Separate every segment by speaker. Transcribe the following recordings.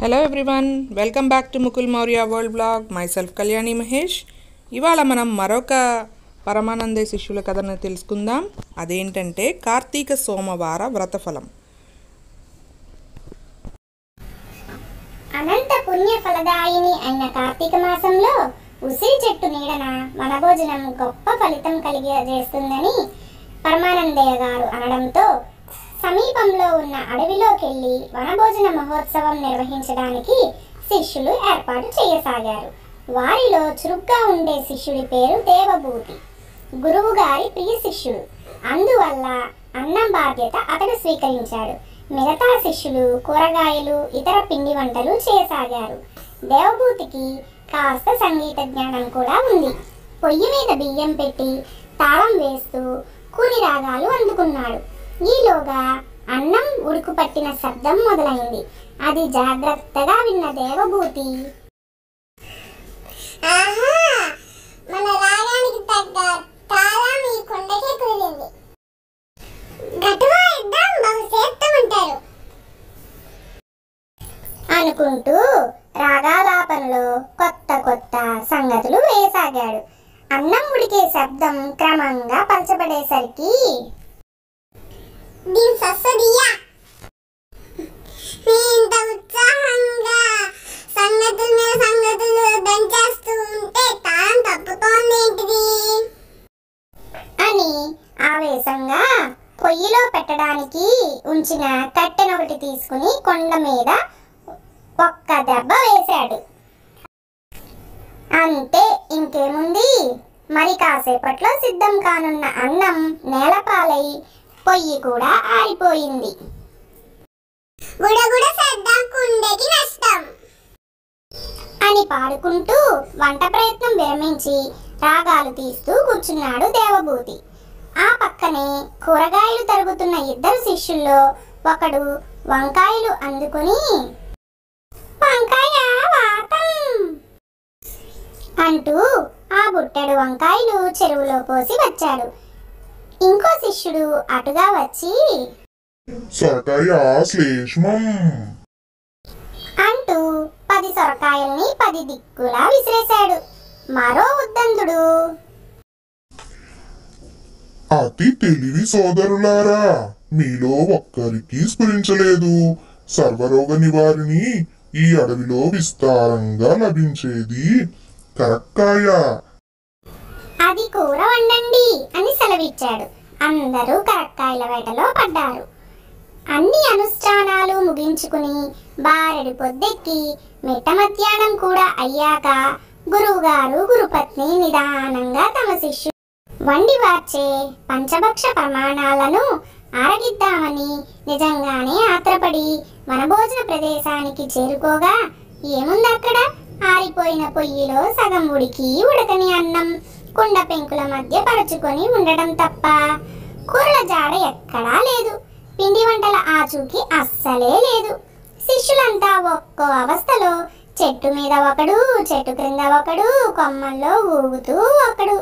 Speaker 1: hello everyone welcome back to Mukul Maurya world blog myself Kalyani Mahesh ఇవాళ మనం మరొక పరమానందే శిష్యుల కథను తెలుసుకుందాం అదేంటంటే కార్తీక సోమవార వ్రతఫలం
Speaker 2: అనంత పుణ్య ఫలదాయిని అయిన కార్తీక మాసంలో ఉసిరి చెట్టు నీడన వనభోజనం గొప్ప ఫలితం కలిగజేస్తుందని పరమానందయ్య గారు అనడంతో సమీపంలో ఉన్న అడవిలోకెళ్ళి వనభోజన మహోత్సవం నిర్వహించడానికి శిష్యులు ఏర్పాటు చేయసాగారు వారిలో చురుగ్గా ఉండే శిష్యుడి పేరు దేవభూతి గురువు గారి ప్రియ శిష్యుడు అందువల్ల అన్నం బాధ్యత అతడు స్వీకరించాడు మిగతా శిష్యులు కూరగాయలు ఇతర పిండి వంటలు చేయసాగారు దేవభూతికి కాస్త సంగీత జ్ఞానం కూడా ఉంది పొయ్యి మీద బియ్యం పెట్టి తాళం వేస్తూ కూని రాగాలు అందుకున్నాడు ఈలోగా అన్నం ఉడుకు పట్టిన శబ్దం మొదలైంది అది జాగ్రత్తగా విన్న దేవభూతి
Speaker 3: ఆహా మన రాగానికి తగ్గ తాళం ఈ కొండకే కుదిరింది గటువా ఇద్దాం బహుశేత్తమంటారు
Speaker 2: అనుకుంటూ రాగాలాపనలో కొత్త కొత్త సంగతులు వేయసాగాడు అన్నం ఉడికే శబ్దం క్రమంగా పలచబడేసరికి
Speaker 3: దీని సస్సదియా ఇంత ఉత్సాహంగా సంగతుల మీద సంగతులు దంచేస్తూ ఉంటే తాళం తప్పుతోంది ఏంటిది
Speaker 2: అని ఆవేశంగా పొయ్యిలో పెట్టడానికి ఉంచిన కట్టెనొకటి తీసుకుని కొండ మీద ఒక్క దెబ్బ వేశాడు అంతే ఇంకేముంది మరి కాసేపట్లో సిద్ధం కానున్న అన్నం నేలపాలై పొయ్యి కూడా ఆరిపోయింది
Speaker 3: గుడగుడ శబ్దం కుండకి నష్టం
Speaker 2: అని పాడుకుంటూ వంట ప్రయత్నం విరమించి రాగాలు తీస్తూ కూర్చున్నాడు దేవభూతి ఆ పక్కనే కూరగాయలు తరుగుతున్న ఇద్దరు శిష్యుల్లో ఒకడు వంకాయలు అందుకుని వంకాయ వాతం అంటూ ఆ బుట్టెడు వంకాయలు చెరువులో పోసి వచ్చాడు ఇంకో శిష్యుడు అటుగా వచ్చి
Speaker 4: సొరకాయ శ్లేష్మం
Speaker 2: అంటూ పది సొరకాయల్ని పది దిక్కులా విసిరేశాడు మరో ఉద్దందుడు
Speaker 4: అతి తెలివి సోదరులారా మీలో ఒక్కరికి స్ఫురించలేదు సర్వరోగ నివారిణి ఈ అడవిలో విస్తారంగా లభించేది కరక్కాయ
Speaker 2: అది కూర వండండి అని సెలవిచ్చాడు అందరూ కరక్కాయల వేటలో పడ్డారు అన్ని అనుష్ఠానాలు ముగించుకుని బారెడు పొద్దెక్కి మిట్ట మధ్యాహ్నం కూడా అయ్యాక గురువుగారు గురుపత్ని నిదానంగా తమ శిష్యు వండి వార్చే పంచభక్ష ప్రమాణాలను ఆరగిద్దామని నిజంగానే ఆత్రపడి వనభోజన ప్రదేశానికి చేరుకోగా ఏముందక్కడ ఆరిపోయిన పొయ్యిలో సగం ఉడికి ఉడకని అన్నం కుండ పెంకుల మధ్య పరుచుకొని ఉండడం తప్ప కూరల జాడ ఎక్కడా లేదు పిండి వంటల ఆచూకి అస్సలే లేదు శిష్యులంతా ఒక్కో అవస్థలో చెట్టు మీద ఒకడు చెట్టు క్రింద ఒకడు కొమ్మల్లో ఊగుతూ ఒకడు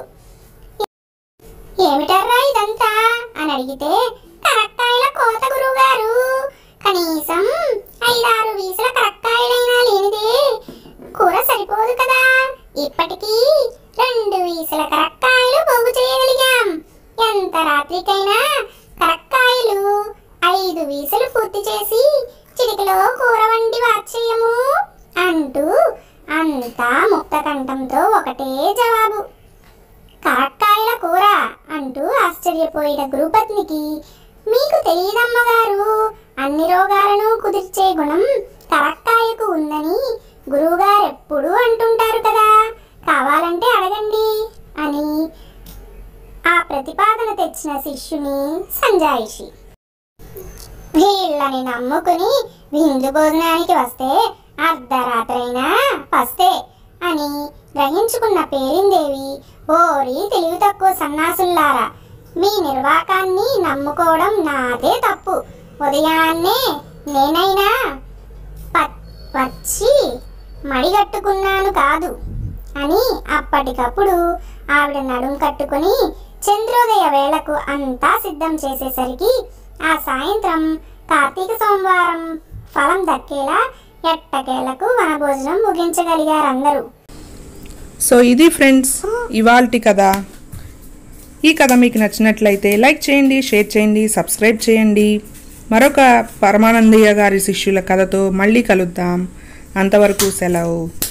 Speaker 2: ఏమిటర్రా ఇదంతా అని అడిగితే కరక్కాయల కోత గురువుగారు కనీసం ఐదారు వీసుల కరక్కాయలైనా లేనిదే కూర సరిపోదు కదా ఇప్పటికీ రెండు వీసుల కరక్కాయలు పోగు చేయగలిగాం ఎంత రాత్రికైనా కరక్కాయలు ఐదు వీసులు పూర్తి చేసి చిటికలో కూర వండి వాచ్యము అంటూ అంతా ముక్త కంఠంతో ఒకటే జవాబు కరక్కాయల కూర అంటూ ఆశ్చర్యపోయిన గురుపత్నికి మీకు తెలియదమ్మగారు అన్ని రోగాలను కుదిర్చే గుణం కరక్కాయకు ఉందని గురువుగారు ఎప్పుడూ అంటుంటారు కదా కావాలంటే అడగండి అని ఆ ప్రతిపాదన తెచ్చిన శిష్యుని సంజాయిషి వీళ్ళని నమ్ముకుని విందు భోజనానికి వస్తే అర్ధరాత్రైనా పస్తే అని గ్రహించుకున్న పేరిందేవి ఓరి తెలివి తక్కువ సన్నాసుల్లారా మీ నిర్వాకాన్ని నమ్ముకోవడం నాదే తప్పు ఉదయాన్నే నేనైనా ప- వచ్చి మడిగట్టుకున్నాను కాదు అని అప్పటికప్పుడు ఆవిడ నడుం కట్టుకుని చంద్రోదయ వేళకు అంతా సిద్ధం చేసేసరికి ఆ సాయంత్రం కార్తీక సోమవారం ఫలం దక్కేలా ఎట్టకేలకు వనభోజనం ముగించగలిగారు అందరూ
Speaker 1: సో ఇది ఫ్రెండ్స్ ఇవాల్టి కథ ఈ కథ మీకు నచ్చినట్లయితే లైక్ చేయండి షేర్ చేయండి సబ్స్క్రైబ్ చేయండి మరొక పరమానందయ్య గారి శిష్యుల కథతో మళ్ళీ కలుద్దాం అంతవరకు సెలవు